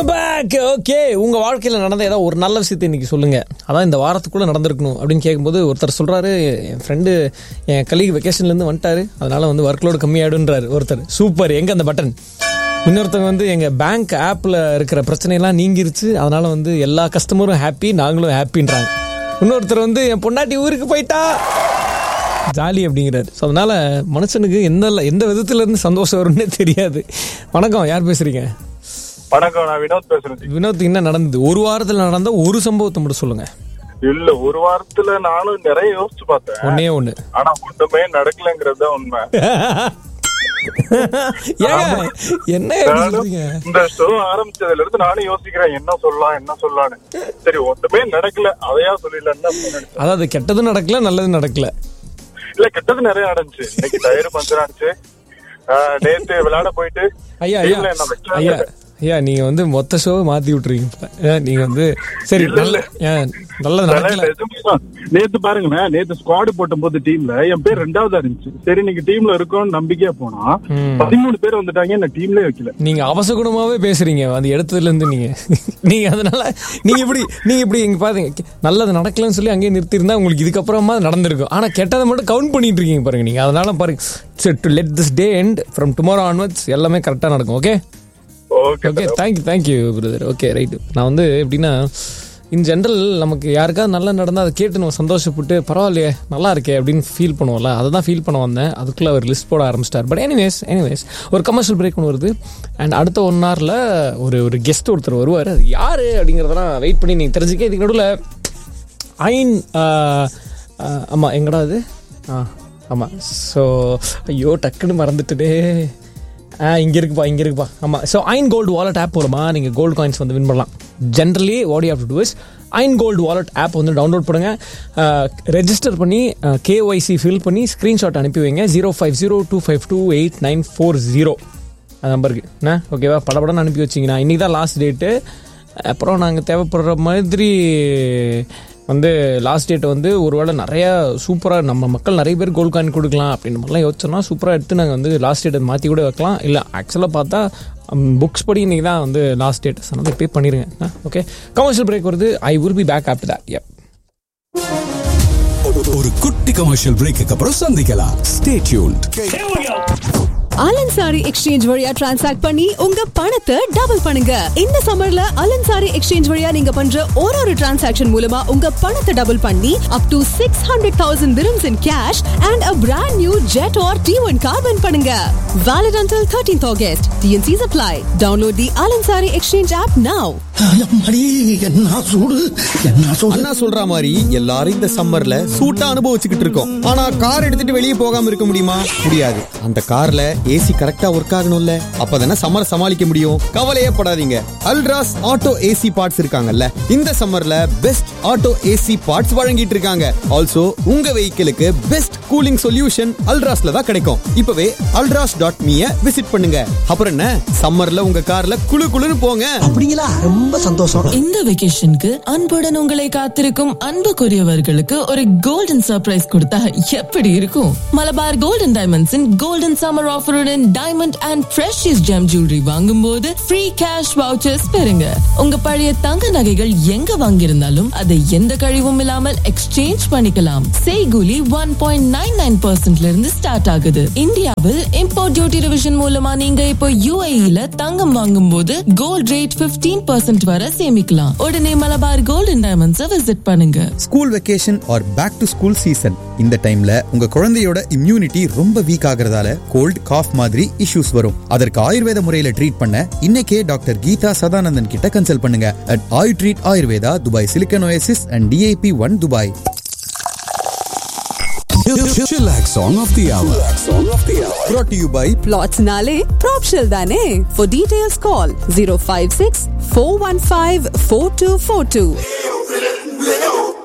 Welcome back okay உங்க வாழ்க்கையில நடந்த ஏதாவது ஒரு நல்ல விஷயத்தை இன்னைக்கு சொல்லுங்க அதான் இந்த வாரத்துக்குள்ள நடந்திருக்கணும் அப்படின்னு கேட்கும்போது ஒருத்தர் சொல்றாரு என் ஃப்ரெண்டு என் கலீக் வெக்கேஷன்ல இருந்து வந்துட்டாரு அதனால வந்து ஒர்க் லோடு கம்மியாயிடுன்றாரு ஒருத்தர் சூப்பர் எங்க அந்த பட்டன் இன்னொருத்தவங்க வந்து எங்க பேங்க் ஆப்ல இருக்கிற பிரச்சனையெல்லாம் நீங்கிருச்சு அதனால வந்து எல்லா கஸ்டமரும் ஹாப்பி நாங்களும் ஹாப்பின்றாங்க இன்னொருத்தர் வந்து என் பொண்டாட்டி ஊருக்கு போயிட்டா ஜாலி அப்படிங்கிறாரு ஸோ அதனால மனுஷனுக்கு எந்த எந்த விதத்துல இருந்து சந்தோஷம் வரும்னே தெரியாது வணக்கம் யார் பேசுறீங்க வணக்கம் நான் வினோத் பேசுறேன் ஜி. வினோத் என்ன நடந்தது ஒரு வாரத்தில் நடந்த ஒரு சம்பவத்தை மட்டும் சொல்லுங்க இல்ல ஒரு வாரத்துல நானும் நிறைய யோசிச்சு பார்த்தேன் ஒன்னே ஒண்ணு ஆனா ஒண்ணுமே நடக்கலங்கிறது தான் உண்மை ஏங்க என்ன எப்படி சொல்றீங்க இந்த ஷோ ஆரம்பிச்சதுல இருந்து நானும் யோசிக்கிறேன் என்ன சொல்லலாம் என்ன சொல்லலாம்னு சரி ஒண்ணுமே நடக்கல அதையா சொல்லிடலன்னு நினைச்சேன் அதாவது கெட்டதும் நடக்கல நல்லதும் நடக்கல இல்ல கெட்டது நிறைய நடந்துச்சு இன்னைக்கு டயர் பஞ்சர் ஆனிச்சு நேத்து விளையாட போயிட்டு ஐயா ஐயா teamல என்ன வைக்கவே ஐயா இல்லை. ஐயா நீங்க வந்து மொத்த ஷோவை மாத்தி விட்டுறீங்க இப்ப. ஏன், நீங்க வந்து சரி நல்ல ஏன், நல்லது நடக்கல இல்ல, எதுவுமே தான். நேத்து பாருங்களேன் நேத்து ஸ்குவாடு போட்ட போது டீம்ல என் பேர் ரெண்டாவதா இருந்துச்சு சரி நீங்க டீம்ல இருக்கோம்னு நம்பிக்கையா போனா பதிமூணு பேர் வந்துட்டாங்க என்ன டீம்லயே வைக்கல நீங்க அவசகுணமாவே பேசுறீங்க அந்த இடத்துல இருந்து நீங்க நீங்க அதனால நீங்க இப்படி நீங்க இப்படி இங்க பாருங்க நல்லது நடக்கலன்னு சொல்லி அங்கேயே நிறுத்திருந்தா உங்களுக்கு இதுக்கப்புறமா நடந்திருக்கும் ஆனா கெட்டதை மட்டும் கவுண்ட் பண்ணிட்டு இருக்கீங்க பாருங்க நீங்க அதனால பாருங்க சரி to let this day end from tomorrow onwards எல்லாமே கரெக்டா நடக்கும் okay okay okay thank you thank you brother okay right நான் வந்து எப்படின்னா இன் ஜென்ரல் நமக்கு யாருக்காவது நல்லா நடந்தால் அதை கேட்டு நம்ம சந்தோஷப்பட்டு பரவாயில்லையே நல்லா இருக்கே அப்படின்னு ஃபீல் பண்ணுவோம்ல அதை தான் ஃபீல் பண்ண வந்தேன் அதுக்குள்ளே அவர் லிஸ்ட் போட ஆரம்பிச்சிட்டார் பட் எனிவேஸ் எனிவேஸ் ஒரு கமர்ஷியல் பிரேக் ஒன்று வருது அண்ட் அடுத்த ஒன் ஹவரில் ஒரு ஒரு கெஸ்ட் ஒருத்தர் வருவார் அது யார் அப்படிங்கிறதெல்லாம் வெயிட் பண்ணி நீங்கள் தெரிஞ்சுக்க இதுக்கு நடுவில் ஐன் ஆமாம் எங்கடா அது ஆ ஆமாம் ஸோ ஐயோ டக்குன்னு மறந்துட்டுடே ஆ இங்கே இருக்குப்பா இங்கே இருக்குப்பா ஆமாம் so Ain gold wallet app மூலமாக நீங்கள் கோல்டு காயின்ஸ் வந்து வின் பண்ணலாம் generally what you have to do is Ain gold wallet app வந்து டவுன்லோட் பண்ணுங்க ரெஜிஸ்டர் பண்ணி கேஒய்சி ஃபில் பண்ணி ஸ்க்ரீன்ஷாட் அனுப்பி வைங்க zero five zero two five two eight nine four zero அந்த நம்பருக்கு என்ன ஓகேவா படப்படன்னு அனுப்பி வச்சிங்கன்னா இன்றைக்கி தான் லாஸ்ட் டேட்டு அப்புறம் நாங்கள் தேவைப்படுற மாதிரி வந்து லாஸ்ட் டேட் வந்து ஒருவேளை நிறைய சூப்பராக நம்ம மக்கள் நிறைய பேர் கோல்ட் காயின் கொடுக்கலாம் அப்படின்னு மாதிரிலாம் யோசிச்சோம்னா சூப்பராக எடுத்து நாங்கள் வந்து லாஸ்ட் டேட்டை மாற்றி கூட வைக்கலாம் இல்லை ஆக்சுவலாக பார்த்தா புக்ஸ் படி இன்றைக்கி தான் வந்து லாஸ்ட் டேட் சொன்னதை பே பண்ணிடுங்க ஓகே கமர்ஷியல் பிரேக் வருது I will be back after that yep ஒரு குட்டி கமர்ஷியல் பிரேக்கு அப்புறம் சந்திக்கலாம் ஸ்டே டியூன்ட் அலன்சாரி எக்ஸ்சேஞ்ச் வழியா டிரான்சாக்ட் பண்ணி உங்க பணத்தை டபுள் பண்ணுங்க இந்த சம்மர்ல அலன்சாரி எக்ஸ்சேஞ்ச் வழியா நீங்க பண்ற ஒரு ஒரு டிரான்சாக்ஷன் மூலமா உங்க பணத்தை டபுள் பண்ணி up to six hundred thousand dirhams in cash and a brand new jet or T1 car win பண்ணுங்க valid until 13th August TNC's apply download the Alansari exchange app now அம்மாடி, என்ன சூடு என்ன சூடு அண்ணா சொல்ற மாதிரி எல்லாரும் இந்த சம்மர்ல சூட்டா அனுபவிச்சுக்கிட்டு இருக்கோம் ஆனா கார் எடுத்துட்டு வெளியே போகாம இருக்க முடியுமா முடியாது அந்த கார்ல ஏசி கரெக்டா ஒர்க் ஆகணும்ல அப்பதானே சம்மர் சமாளிக்க முடியும் கவலையே படாதீங்க அல்ட்ராஸ் ஆட்டோ ஏசி பார்ட்ஸ் இருக்காங்கல்ல இந்த சம்மர்ல பெஸ்ட் ஆட்டோ ஏசி பார்ட்ஸ் வழங்கிட்டு இருக்காங்க ஆல்சோ உங்க வெஹிக்கிளுக்கு பெஸ்ட் கூலிங் சொல்யூஷன் அல்ட்ராஸ்ல தான் கிடைக்கும் இப்பவே அல்ட்ராஸ் டாட் மீய விசிட் பண்ணுங்க அப்புறம் என்ன சம்மர்ல உங்க கார்ல குளு குளுன்னு போங்க அப்படிங்களா ரொம்ப சந்தோஷம் இந்த வெகேஷனுக்கு அன்புடன் உங்களை காத்திருக்கும் அன்புக்குரியவர்களுக்கு ஒரு கோல்டன் சர்ப்ரைஸ் கொடுத்தா எப்படி இருக்கும் மலபார் கோல்டன் டைமண்ட்ஸின் கோல்டன் சம்மர் ஆஃபருடன் diamond and precious gem jewellery வாங்கும் போது ஃப்ரீ கேஷ் வவுச்சர்ஸ் பெறுங்க உங்க பழைய தங்க நகைகள் எங்க வாங்கியிருந்தாலும் அதை எந்த கழிவும் இல்லாமல் எக்ஸ்சேஞ்ச் பண்ணிக்கலாம் செய்கூலி ஒன் பாயிண்ட் நைன் நைன் பர்சன்ட்ல இருந்து ஸ்டார்ட் ஆகுது இந்தியாவில் இம்போர்ட் டியூட்டி ரிவிஷன் மூலமா நீங்க இப்போ யூஏஇல தங்கம் வாங்கும் போது கோல்ட் ரேட் 15% பர்சன்ட் வரை சேமிக்கலாம் உடனே மலபார் கோல்டன் டைமண்ட்ஸை விசிட் பண்ணுங்க school vacation are back to school season இந்த டைம்ல உங்க குழந்தையோட இம்யூனிட்டி ரொம்ப வீக் ஆகுறதால கோல்ட் காஃப் மாதிரி இஷ்யூஸ் வரும் அதற்கு ஆயுர்வேத முறையில ட்ரீட் பண்ண இன்னைக்கே டாக்டர் கீதா சதானந்தன் கிட்ட கன்சல்ட் பண்ணுங்க at Ayu treat Ayurveda Dubai Silicon Oasis and DIP one Dubai Chillax song of the hour. Song of the hour. brought to you by plots nale propshell dane for details call 056 415 4242